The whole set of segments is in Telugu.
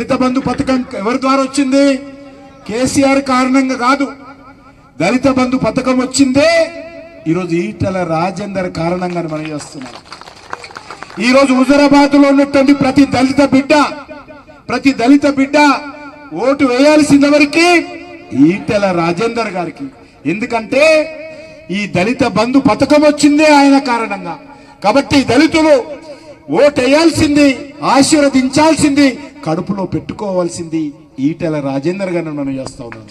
దళిత బంధు పథకం ఎవరి ద్వారా వచ్చింది కేసీఆర్ కారణంగా కాదు దళిత బంధు పథకం వచ్చిందే ఈరోజు ఈటల రాజేందర్ కారణంగా మనం చేస్తున్నాం ఈ రోజు హుజరాబాద్ లో ఉన్నటువంటి ప్రతి దళిత బిడ్డ ప్రతి దళిత బిడ్డ ఓటు వేయాల్సింది ఎవరికి ఈటెల రాజేందర్ గారికి ఎందుకంటే ఈ దళిత బంధు పథకం వచ్చిందే ఆయన కారణంగా కాబట్టి దళితులు ఓటు వేయాల్సింది ఆశీర్వదించాల్సింది కడుపులో పెట్టుకోవాల్సింది ఈటెల రాజేందర్ గారిని మనం చేస్తా ఉన్నాం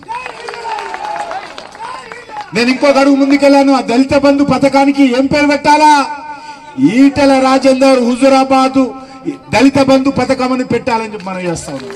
నేను ఇంకో అడుగు ముందుకెళ్ళాను ఆ దళిత బంధు పథకానికి ఏం పేరు పెట్టాలా ఈటెల రాజేందర్ హుజురాబాదు దళిత బంధు పథకం అని పెట్టాలని చెప్పి మనం చేస్తా ఉన్నాం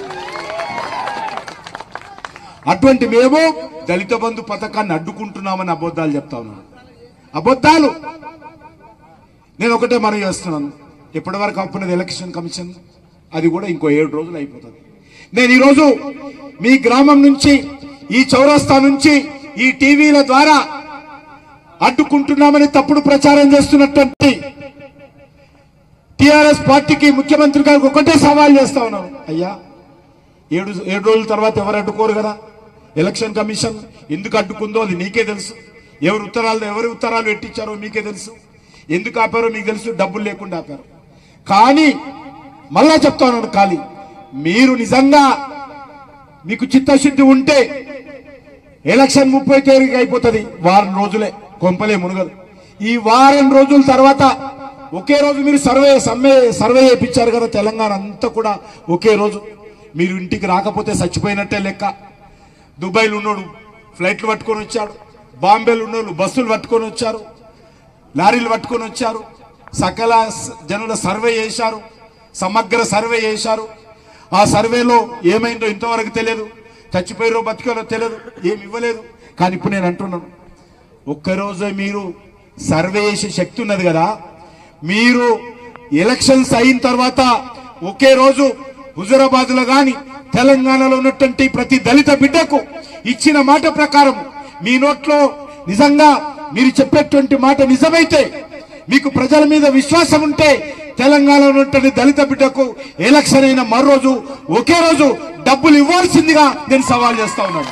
అటువంటి మేము దళిత బంధు పథకాన్ని అడ్డుకుంటున్నామని అబద్ధాలు చెప్తా ఉన్నాను అబద్ధాలు నేను ఒకటే మనం చేస్తున్నాను ఎప్పటి వరకు అప్పున్నది ఎలక్షన్ కమిషన్ అది కూడా ఇంకో ఏడు రోజులు అయిపోతుంది నేను ఈరోజు మీ గ్రామం నుంచి ఈ చౌరస్తా నుంచి ఈ టీవీల ద్వారా అడ్డుకుంటున్నామని తప్పుడు ప్రచారం చేస్తున్నటువంటి టిఆర్ఎస్ పార్టీకి ముఖ్యమంత్రి గారికి ఒకటే సవాల్ చేస్తా ఉన్నాను అయ్యా ఏడు ఏడు రోజుల తర్వాత ఎవరు అడ్డుకోరు కదా ఎలక్షన్ కమిషన్ ఎందుకు అడ్డుకుందో అది నీకే తెలుసు ఎవరు ఉత్తరాలు ఎవరి ఉత్తరాలు పెట్టించారో మీకే తెలుసు ఎందుకు ఆపారో మీకు తెలుసు డబ్బులు లేకుండా ఆపారు కానీ మళ్ళా చెప్తా ఉన్నాను ఖాళీ మీరు నిజంగా మీకు చిత్తశుద్ధి ఉంటే ఎలక్షన్ ముప్పై తేదీకి అయిపోతుంది వారం రోజులే కొంపలే మునగదు ఈ వారం రోజుల తర్వాత ఒకే రోజు మీరు సర్వే సమ్మె సర్వే చేయించారు కదా తెలంగాణ అంతా కూడా ఒకే రోజు మీరు ఇంటికి రాకపోతే చచ్చిపోయినట్టే లెక్క దుబాయ్లో ఉన్నోడు ఫ్లైట్లు పట్టుకొని వచ్చాడు బాంబేలో ఉన్నోళ్ళు బస్సులు పట్టుకొని వచ్చారు లారీలు పట్టుకొని వచ్చారు సకల స- జనుల సర్వే చేశారు సమగ్ర సర్వే చేశారు ఆ సర్వేలో ఏమైందో ఇంతవరకు తెలియదు చచ్చిపోయారో బతికారో తెలియదు ఏమి ఇవ్వలేదు కానీ ఇప్పుడు నేను అంటున్నాను ఒక్కరోజే మీరు సర్వే చేసే శక్తి ఉన్నది కదా మీరు ఎలక్షన్స్ అయిన తర్వాత ఒకే రోజు హుజురాబాద్ లో గాని తెలంగాణలో ఉన్నటువంటి ప్రతి దళిత బిడ్డకు ఇచ్చిన మాట ప్రకారం మీ నోట్లో నిజంగా మీరు చెప్పేటువంటి మాట నిజమైతే మీకు ప్రజల మీద విశ్వాసం ఉంటే తెలంగాణలో ఉన్నటువంటి దళిత బిడ్డకు ఎలక్షన్ అయిన మరో రోజు ఒకే రోజు డబ్బులు ఇవ్వాల్సిందిగా నేను సవాల్ చేస్తా ఉన్నాను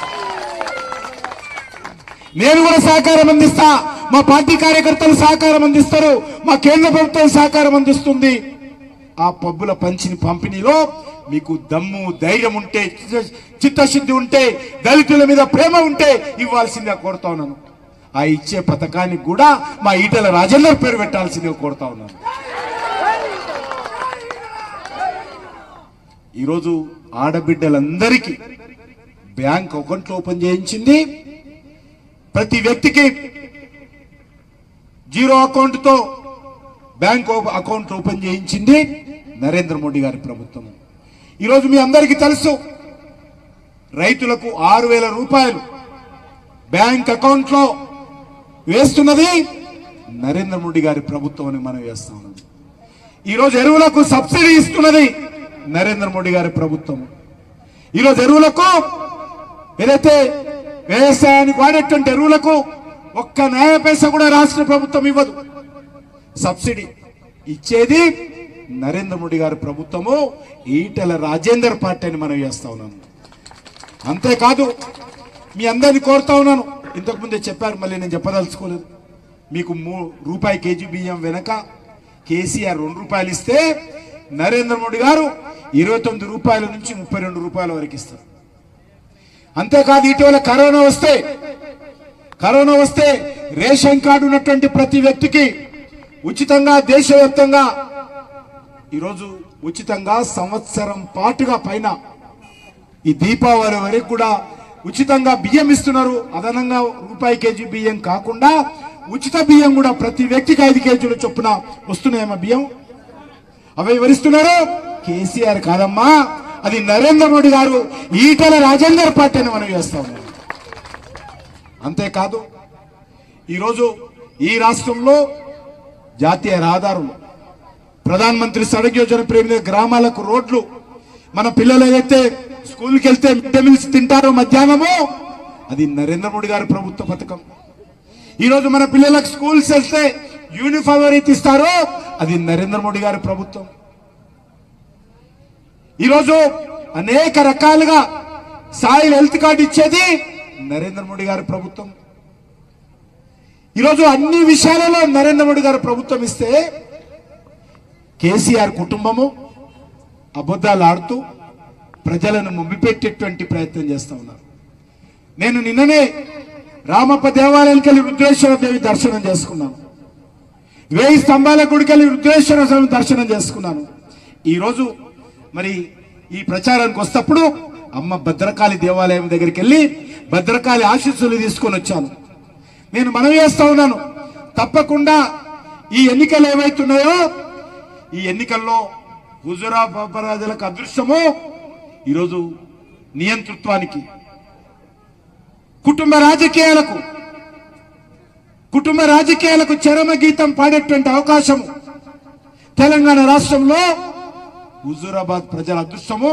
నేను కూడా సహకారం అందిస్తా మా పార్టీ కార్యకర్తలు సహకారం అందిస్తారు మా కేంద్ర ప్రభుత్వం సహకారం అందిస్తుంది ఆ పబ్బుల పంచిని పంపిణీలో మీకు దమ్ము ధైర్యం ఉంటే చిత్త- చిత్తశుద్ధి ఉంటే దళితుల మీద ప్రేమ ఉంటే ఇవ్వాల్సిందిగా కోరుతా ఉన్నాను ఆ ఇచ్చే పథకానికి కూడా మా ఈటల రాజేందర్ పేరు పెట్టాల్సిందిగా కోరుతా ఉన్నాను ఈరోజు ఆడబిడ్డలందరికీ బ్యాంక్ అకౌంట్లు ఓపెన్ చేయించింది ప్రతి వ్యక్తికి జీరో అకౌంట్ తో బ్యాంక్ ఓప- అకౌంట్ ఓపెన్ చేయించింది నరేంద్ర మోడీ గారి ప్రభుత్వం ఈరోజు మీ అందరికీ తెలుసు రైతులకు ఆరు వేల రూపాయలు బ్యాంక్ అకౌంట్ లో వేస్తున్నది నరేంద్ర మోడీ గారి ప్రభుత్వం అని మనం వేస్తా ఉన్నాం ఈరోజు ఎరువులకు సబ్సిడీ ఇస్తున్నది నరేంద్ర మోడీ గారి ప్రభుత్వం ఈరోజు ఎరువులకు ఏదైతే వ్యవసాయానికి వాడేటువంటి ఎరువులకు ఒక్క న్యాయ పైసా కూడా రాష్ట్ర ప్రభుత్వం ఇవ్వదు సబ్సిడీ ఇచ్చేది నరేంద్ర మోడీ గారి ప్రభుత్వము ఈటెల రాజేందర్ పార్టీ అని మనం చేస్తా ఉన్నాను అంతేకాదు మీ అందరిని కోరుతా ఉన్నాను ఇంతకు ముందే చెప్పారు మళ్ళీ నేను చెప్పదలుచుకోలేదు మీకు మూ రూపాయి కేజీ బియ్యం వెనక కేసీఆర్ రెండు రూపాయలు ఇస్తే నరేంద్ర మోడీ గారు ఇరవై తొమ్మిది రూపాయల నుంచి ముప్పై రెండు రూపాయల వరకు ఇస్తారు అంతేకాదు ఇటీవల కరోనా వస్తే కరోనా వస్తే రేషన్ కార్డు ఉన్నటువంటి ప్రతి వ్యక్తికి ఉచితంగా దేశవ్యాప్తంగా ఈరోజు ఉచితంగా సంవత్సరం పాటుగా పైన ఈ దీపావళి వరకు కూడా ఉచితంగా బియ్యం ఇస్తున్నారు అదనంగా రూపాయి కేజీ బియ్యం కాకుండా ఉచిత బియ్యం కూడా ప్రతి వ్యక్తికి ఐదు కేజీలు చొప్పున వస్తున్నాయమ్మా బియ్యం అవి ఎవరిస్తున్నారు కేసీఆర్ కాదమ్మా అది నరేంద్ర మోడీ గారు ఈటల రాజేందర్ పార్టీ అని మనం చేస్తా ఉన్నాం అంతేకాదు ఈరోజు ఈ రాష్ట్రంలో జాతీయ రహదారులు ప్రధాన మంత్రి సడక్ యోజన ప్రేమిత గ్రామాలకు రోడ్లు మన పిల్లలు ఏదైతే స్కూల్కి వెళ్తే మిడ్ డే మీల్స్ తింటారో మధ్యాహ్నము అది నరేంద్ర మోడీ గారి ప్రభుత్వ పథకం ఈ రోజు మన పిల్లలకు స్కూల్స్ వెళ్తే యూనిఫామ్ ఎవరైతే ఇస్తారో అది నరేంద్ర మోడీ గారి ప్రభుత్వం ఈరోజు అనేక రకాలుగా సాయిల్ హెల్త్ కార్డు ఇచ్చేది నరేంద్ర మోడీ గారి ప్రభుత్వం ఈరోజు అన్ని విషయాలలో నరేంద్ర మోడీ గారి ప్రభుత్వం ఇస్తే కేసీఆర్ కుటుంబము అబద్ధాలు ఆడుతూ ప్రజలను ముమ్మిపెట్టేటువంటి ప్రయత్నం చేస్తా ఉన్నారు నేను నిన్ననే రామప్ప దేవాలయానికి వెళ్ళి రుద్రేశ్వర దేవి దర్శనం చేసుకున్నాను వేయి స్తంభాల గుడికి వెళ్ళి రుద్రేశ్వర స్వామి దర్శనం చేసుకున్నాను ఈరోజు మరి ఈ ప్రచారానికి వస్తప్పుడు అమ్మ భద్రకాళి దేవాలయం దగ్గరికి వెళ్ళి భద్రకాళి ఆశీస్సులు తీసుకొని వచ్చాను నేను మనవి చేస్తా ఉన్నాను తప్పకుండా ఈ ఎన్నికలు ఏవైతున్నాయో ఈ ఎన్నికల్లో హుజురాబాద్ ప్రజలకు అదృష్టము ఈరోజు నియంతృత్వానికి కుటుంబ రాజకీయాలకు కుటుంబ రాజకీయాలకు చరమ గీతం పాడేటువంటి అవకాశం తెలంగాణ రాష్ట్రంలో హుజూరాబాద్ ప్రజల అదృష్టము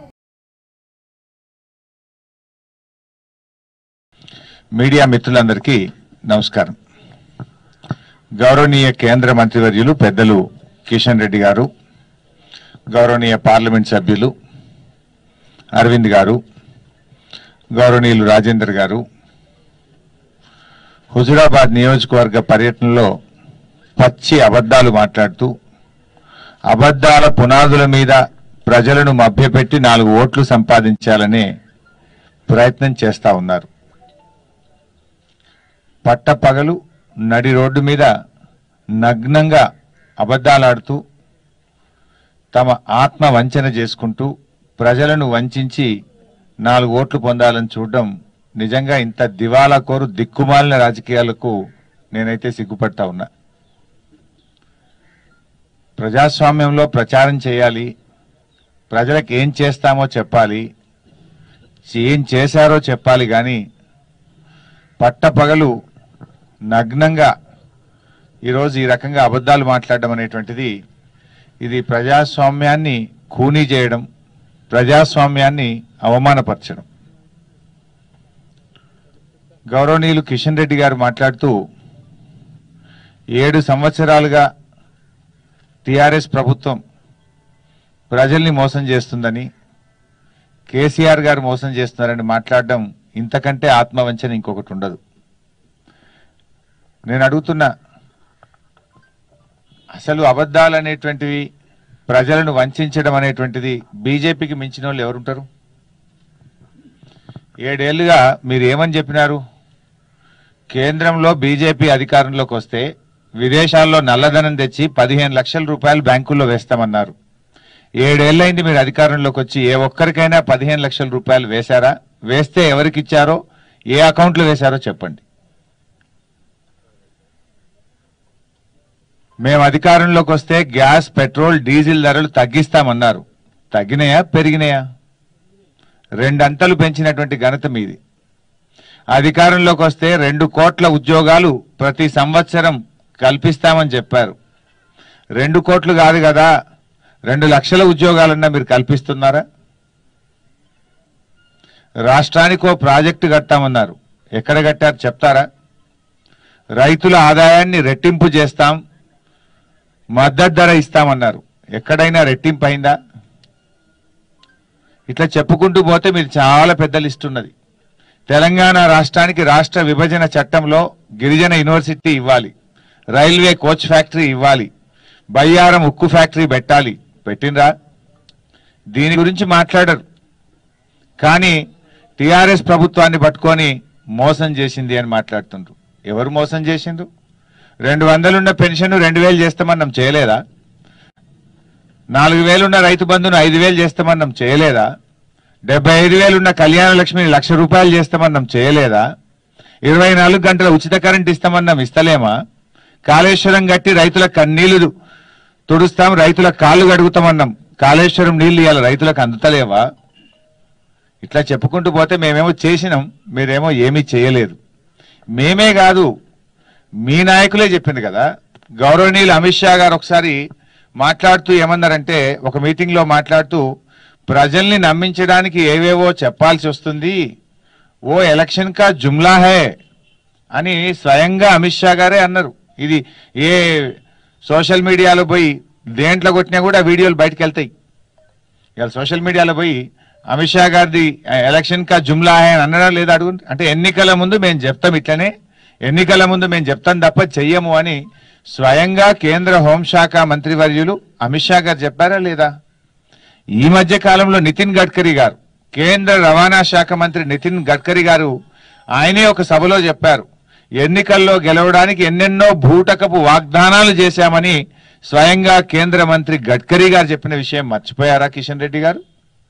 మీడియా మిత్రులందరికీ నమస్కారం గౌరవనీయ కేంద్ర మంత్రివర్యులు పెద్దలు కిషన్ రెడ్డి గారు గౌరవనీయ పార్లమెంట్ సభ్యులు అరవింద్ గారు గౌరవనీయులు రాజేందర్ గారు హుజురాబాద్ నియోజకవర్గ పర్యటనలో పచ్చి అబద్ధాలు మాట్లాడుతూ అబద్ధాల పునాదుల మీద ప్రజలను మభ్యపెట్టి నాలుగు ఓట్లు సంపాదించాలనే ప్రయత్నం చేస్తా ఉన్నారు పట్టపగలు నడి రోడ్డు మీద నగ్నంగా అబద్ధాలాడుతూ తమ ఆత్మ వంచన చేసుకుంటూ ప్రజలను వంచించి నాలుగు ఓట్లు పొందాలని చూడడం నిజంగా ఇంత దివాలా కోరు దిక్కుమాలిన రాజకీయాలకు నేనైతే సిగ్గుపడతా ఉన్నా ప్రజాస్వామ్యంలో ప్రచారం చేయాలి ప్రజలకు ఏం చేస్తామో చెప్పాలి ఏం చేశారో చెప్పాలి కానీ పట్టపగలు నగ్నంగా ఈరోజు ఈ రకంగా అబద్ధాలు మాట్లాడడం అనేటువంటిది ఇది ప్రజాస్వామ్యాన్ని ఖూనీ చేయడం ప్రజాస్వామ్యాన్ని అవమానపరచడం గౌరవనీయులు కిషన్ రెడ్డి గారు మాట్లాడుతూ ఏడు సంవత్సరాలుగా టిఆర్ఎస్ ప్రభుత్వం ప్రజల్ని మోసం చేస్తుందని కేసీఆర్ గారు మోసం చేస్తున్నారని మాట్లాడడం ఇంతకంటే ఆత్మవంచన ఇంకొకటి ఉండదు నేను అడుగుతున్నా అసలు అబద్ధాలు అనేటువంటివి ప్రజలను వంచడం అనేటువంటిది బీజేపీకి మించిన వాళ్ళు ఎవరుంటారు ఏడేళ్లుగా మీరు ఏమని చెప్పినారు కేంద్రంలో బీజేపీ అధికారంలోకి వస్తే విదేశాల్లో నల్లధనం తెచ్చి పదిహేను లక్షల రూపాయలు బ్యాంకుల్లో వేస్తామన్నారు ఏడేళ్లైంది మీరు అధికారంలోకి వచ్చి ఏ ఒక్కరికైనా పదిహేను లక్షల రూపాయలు వేశారా వేస్తే ఎవరికి ఇచ్చారో ఏ అకౌంట్లో వేశారో చెప్పండి మేము అధికారంలోకి వస్తే గ్యాస్ పెట్రోల్ డీజిల్ ధరలు తగ్గిస్తామన్నారు తగ్గినాయా పెరిగినాయా రెండంతలు పెంచినటువంటి ఘనత మీది అధికారంలోకి వస్తే రెండు కోట్ల ఉద్యోగాలు ప్రతి సంవత్సరం కల్పిస్తామని చెప్పారు రెండు కోట్లు కాదు కదా రెండు లక్షల ఉద్యోగాలన్నా మీరు కల్పిస్తున్నారా రాష్ట్రానికి ఓ ప్రాజెక్టు కట్టామన్నారు ఎక్కడ కట్టారు చెప్తారా రైతుల ఆదాయాన్ని రెట్టింపు చేస్తాం మద్దతు ధర ఇస్తామన్నారు ఎక్కడైనా రెట్టింపు అయిందా ఇట్లా చెప్పుకుంటూ పోతే మీరు చాలా పెద్ద లిస్ట్ ఉన్నది తెలంగాణ రాష్ట్రానికి రాష్ట్ర విభజన చట్టంలో గిరిజన యూనివర్సిటీ ఇవ్వాలి రైల్వే కోచ్ ఫ్యాక్టరీ ఇవ్వాలి బయ్యారం ఉక్కు ఫ్యాక్టరీ పెట్టాలి పెట్టినరా దీని గురించి మాట్లాడరు కానీ టిఆర్ఎస్ ప్రభుత్వాన్ని పట్టుకొని మోసం చేసింది అని మాట్లాడుతుండ్రు ఎవరు మోసం చేసిండ్రు రెండు వందలున్న పెన్షన్ రెండు వేలు చేస్తామన్నాం చేయలేదా నాలుగు వేలున్న రైతు బంధును ఐదు వేలు చేస్తామన్నాం చేయలేదా డెబ్బై ఐదు వేలున్న కళ్యాణ లక్ష్మిని లక్ష రూపాయలు చేస్తామన్నాం చేయలేదా ఇరవై నాలుగు గంటల ఉచిత కరెంట్ ఇస్తామన్నాం ఇస్తలేమా కాళేశ్వరం కట్టి రైతుల కన్నీళ్లు తుడుస్తాం రైతుల కాళ్ళు కడుగుతామన్నాం కాళేశ్వరం నీళ్లు ఇవాళ రైతులకు అందుతలేవా ఇట్లా చెప్పుకుంటూ పోతే మేమేమో చేసినాం మీరేమో ఏమీ చేయలేదు మేమే కాదు మీ నాయకులే చెప్పింది కదా గౌరవనీయులు అమిత్ షా గారు ఒకసారి మాట్లాడుతూ ఏమన్నారంటే ఒక మీటింగ్ లో మాట్లాడుతూ ప్రజల్ని నమ్మించడానికి ఏవేవో చెప్పాల్సి వస్తుంది ఓ ఎలక్షన్ కా జుమ్లా హే అని స్వయంగా అమిత్ షా గారే అన్నారు ఇది ఏ సోషల్ మీడియాలో పోయి దేంట్లో కొట్టినా కూడా వీడియోలు బయటకు వెళ్తాయి ఇవాళ సోషల్ మీడియాలో పోయి అమిత్ షా గారిది ఆ, ఎలక్షన్ కా జుమ్లా హై అని అన్నారా లేదా అడుగు అంటే ఎన్నికల ముందు మేము చెప్తాం ఇట్లనే ఎన్నికల ముందు మేము చెప్తాం తప్ప చెయ్యము అని స్వయంగా కేంద్ర హోంశాఖ మంత్రివర్యులు అమిత్ షా గారు చెప్పారా లేదా ఈ మధ్య కాలంలో నితిన్ గడ్కరీ గారు కేంద్ర రవాణా శాఖ మంత్రి నితిన్ గడ్కరీ గారు ఆయనే ఒక సభలో చెప్పారు ఎన్నికల్లో గెలవడానికి ఎన్నెన్నో భూటకపు వాగ్దానాలు చేశామని స్వయంగా కేంద్ర మంత్రి గడ్కరీ గారు చెప్పిన విషయం మర్చిపోయారా కిషన్ రెడ్డి గారు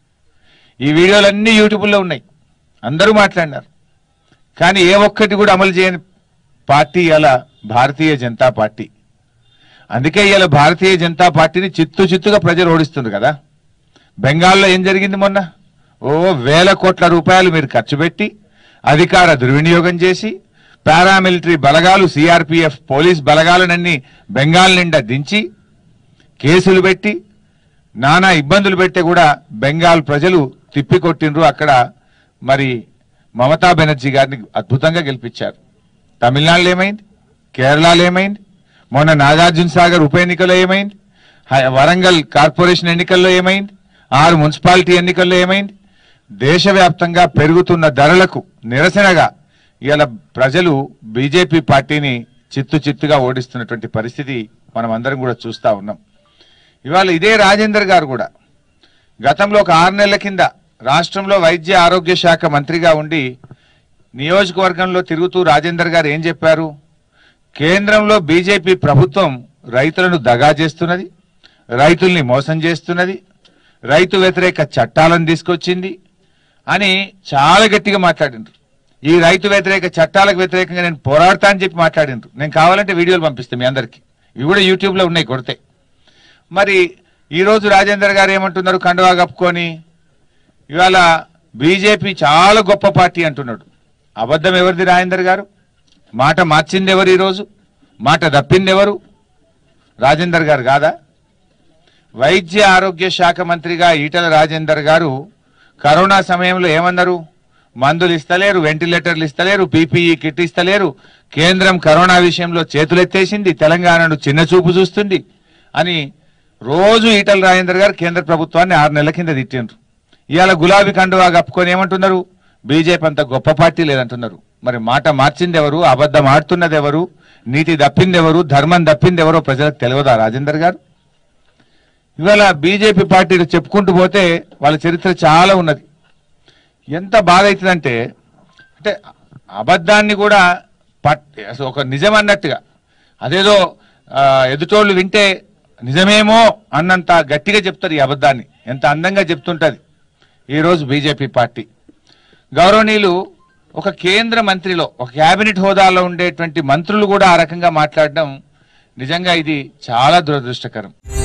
ఈ వీడియోలన్నీ యూట్యూబ్లో ఉన్నాయి అందరూ మాట్లాడినారు కానీ ఏ ఒక్కటి కూడా అమలు చేయని పార్టీ ఇలా భారతీయ జనతా పార్టీ అందుకే ఇలా భారతీయ జనతా పార్టీని చిత్తు చిత్తుగా ప్రజలు ఓడిస్తున్నారు కదా బెంగాల్లో ఏం జరిగింది మొన్న ఓ వేల కోట్ల రూపాయలు మీరు ఖర్చు పెట్టి అధికార దుర్వినియోగం చేసి పారామిలిటరీ బలగాలు సిఆర్పిఎఫ్ పోలీస్ బలగాలనన్నీ బెంగాల్ నిండా దించి కేసులు పెట్టి నానా ఇబ్బందులు పెడితే కూడా బెంగాల్ ప్రజలు తిప్పికొట్టిండ్రు అక్కడ మరి మమతా బెనర్జీ గారిని అద్భుతంగా గెలిపించారు తమిళనాడులో ఏమైంది కేరళలో ఏమైంది మొన్న నాగార్జున సాగర్ ఉప ఎన్నికల్లో ఏమైంది హై- వరంగల్ కార్పొరేషన్ ఎన్నికల్లో ఏమైంది ఆరు మున్సిపాలిటీ ఎన్నికల్లో ఏమైంది దేశవ్యాప్తంగా పెరుగుతున్న ధరలకు నిరసనగా ఇవాళ ప్రజలు బీజేపీ పార్టీని చిత్తు చిత్తుగా ఓడిస్తున్నటువంటి పరిస్థితి మనం అందరం కూడా చూస్తా ఉన్నాం ఇవాళ ఇదే రాజేందర్ గారు కూడా గతంలో ఒక ఆరు నెలల కింద రాష్ట్రంలో వైద్య ఆరోగ్య శాఖ మంత్రిగా ఉండి నియోజకవర్గంలో తిరుగుతూ రాజేందర్ గారు ఏం చెప్పారు కేంద్రంలో బీజేపీ ప్రభుత్వం రైతులను దగా చేస్తున్నది రైతుల్ని మోసం చేస్తున్నది రైతు వ్యతిరేక చట్టాలను తీసుకొచ్చింది అని చాలా గట్టిగా మాట్లాడిండ్రు ఈ రైతు వ్యతిరేక చట్టాలకు వ్యతిరేకంగా నేను పోరాడతా అని చెప్పి మాట్లాడిండ్రు నేను కావాలంటే వీడియోలు పంపిస్తాను మీ అందరికి ఇవి కూడా యూట్యూబ్లో ఉన్నాయి కొడితే మరి ఈరోజు రాజేందర్ గారు ఏమంటున్నారు కండువా కప్పుకొని ఇవాళ బీజేపీ చాలా గొప్ప పార్టీ అంటున్నాడు అబద్ధం ఎవరిది రాజేందర్ గారు మాట మార్చింది ఎవరు ఈరోజు మాట తప్పింది ఎవరు రాజేందర్ గారు కాదా వైద్య ఆరోగ్య శాఖ మంత్రిగా ఈటల రాజేందర్ గారు కరోనా సమయంలో ఏమన్నారు మందులు ఇస్తలేరు వెంటిలేటర్లు ఇస్తలేరు పీపీఈ కిట్ ఇస్తలేరు కేంద్రం కరోనా విషయంలో చేతులెత్తేసింది తెలంగాణను చిన్న చూపు చూస్తుంది అని రోజు ఈటల రాజేందర్ గారు కేంద్ర ప్రభుత్వాన్ని ఆరు నెలల కింద తిట్టిండ్రు ఇవాళ గులాబీ కండువా కప్పుకొని ఏమంటున్నారు బీజేపీ అంత గొప్ప పార్టీ లేదంటున్నారు మరి మాట మార్చింది ఎవరు అబద్ధం ఆడుతున్నది ఎవరు నీతి దప్పింది ఎవరు ధర్మం దప్పింది ఎవరో ప్రజలకు తెలియదా రాజేందర్ గారు ఇవాళ బీజేపీ పార్టీలు చెప్పుకుంటూ పోతే వాళ్ళ చరిత్ర చాలా ఉన్నది ఎంత బాధ అవుతుందంటే అంటే అబద్ధాన్ని కూడా పట్ అసలు ఒక నిజం అన్నట్టుగా అదేదో ఆ, ఎదుటోళ్ళు వింటే నిజమేమో అన్నంత గట్టిగా చెప్తారు ఈ అబద్ధాన్ని ఎంత అందంగా చెప్తుంటది ఈరోజు బీజేపీ పార్టీ గౌరవనీయులు ఒక కేంద్ర మంత్రిలో ఒక కేబినెట్ హోదాలో ఉండేటువంటి మంత్రులు కూడా ఆ రకంగా మాట్లాడడం నిజంగా ఇది చాలా దురదృష్టకరం